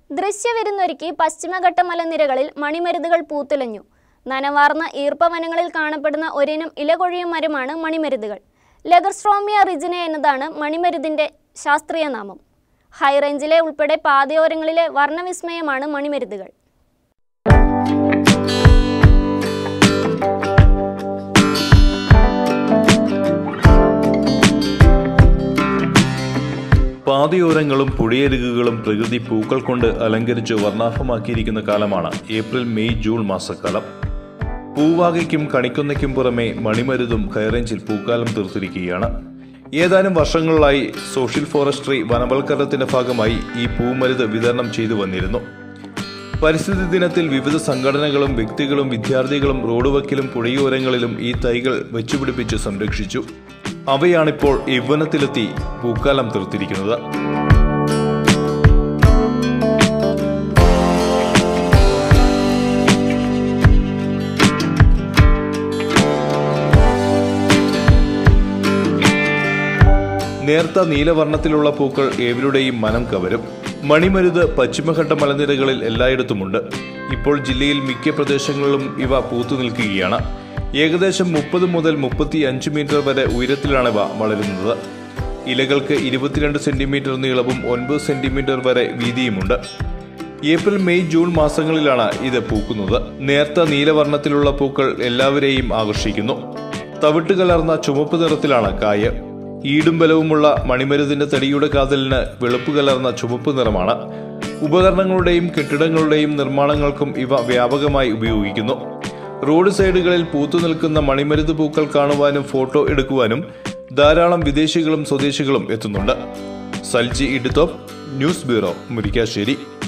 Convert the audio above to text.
ദൃശ്യവിരുന്നൊരുക്കി പശ്ചിമഘട്ട മലനിരകളിൽ മണിമരുതുകൾ പൂത്തുലഞ്ഞു നനവാർന്ന ഈർപ്പവനങ്ങളിൽ കാണപ്പെടുന്ന ഒരിനം ഇലകൊഴിയും മരമാണ് മണിമരുതുകൾ ലെഗർസ്ട്രോമിയ റിജിനെ എന്നതാണ് മണിമരുതിൻ്റെ ശാസ്ത്രീയ നാമം ഹൈറേഞ്ചിലെ ഉൾപ്പെടെ പാതയോരങ്ങളിലെ വർണ്ണവിസ്മയമാണ് മണിമരുതുകൾ പാതയോരങ്ങളും പുഴയരുകുകളും പ്രകൃതി പൂക്കൾ കൊണ്ട് അലങ്കരിച്ച് വർണ്ണാഭമാക്കിയിരിക്കുന്ന കാലമാണ് ഏപ്രിൽ മെയ് ജൂൺ മാസക്കാലം പൂവാകയ്ക്കും കണിക്കൊന്നയ്ക്കും പുറമെ മണിമരുതും ഹൈറേഞ്ചിൽ പൂക്കാലം തീർത്തിരിക്കുകയാണ് ഏതാനും വർഷങ്ങളിലായി സോഷ്യൽ ഫോറസ്ട്രി വനവൽക്കരണത്തിന്റെ ഭാഗമായി ഈ പൂമരുത് വിതരണം ചെയ്തു വന്നിരുന്നു പരിസ്ഥിതി ദിനത്തിൽ വിവിധ സംഘടനകളും വ്യക്തികളും വിദ്യാർത്ഥികളും റോഡ് വക്കിലും പുഴയോരങ്ങളിലും ഈ തൈകൾ വെച്ചുപിടിപ്പിച്ച് സംരക്ഷിച്ചു അവയാണിപ്പോൾ യൗവനത്തിലെത്തി പൂക്കാലം തീർത്തിരിക്കുന്നത് നേർത്ത നീലവർണ്ണത്തിലുള്ള പൂക്കൾ ഏവരുടെയും മനം കവരും മണിമരുത് പശ്ചിമഘട്ട മലനിരകളിൽ എല്ലായിടത്തുമുണ്ട് ഇപ്പോൾ ജില്ലയിൽ മിക്ക പ്രദേശങ്ങളിലും ഇവ പൂത്തു നിൽക്കുകയാണ് ഏകദേശം മുപ്പത് മുതൽ മുപ്പത്തി അഞ്ച് മീറ്റർ വരെ ഉയരത്തിലാണ് ഇവ വളരുന്നത് ഇലകൾക്ക് ഇരുപത്തിരണ്ട് സെന്റിമീറ്റർ നീളവും ഒൻപത് സെന്റിമീറ്റർ വരെ വീതിയുമുണ്ട് ഏപ്രിൽ മെയ് ജൂൺ മാസങ്ങളിലാണ് ഇത് പൂക്കുന്നത് നേർത്ത നീലവർണ്ണത്തിലുള്ള പൂക്കൾ എല്ലാവരെയും ആകർഷിക്കുന്നു തവിട്ട് കലർന്ന ചുവപ്പ് നിറത്തിലാണ് കായ് ഈടും ബലവുമുള്ള മണിമരുതിന്റെ തടിയുടെ കാതലിന് വെളുപ്പ് കലർന്ന ചുവപ്പ് നിറമാണ് ഉപകരണങ്ങളുടെയും കെട്ടിടങ്ങളുടെയും നിർമ്മാണങ്ങൾക്കും ഇവ വ്യാപകമായി ഉപയോഗിക്കുന്നു റോഡ് സൈഡുകളിൽ പൂത്തു നിൽക്കുന്ന മണിമരുത് പൂക്കൾ കാണുവാനും ഫോട്ടോ എടുക്കുവാനും ധാരാളം വിദേശികളും സ്വദേശികളും എത്തുന്നുണ്ട് സൽജി ഇടുത്തോപ്പ് ന്യൂസ് ബ്യൂറോ മുരിക്കാശ്ശേരി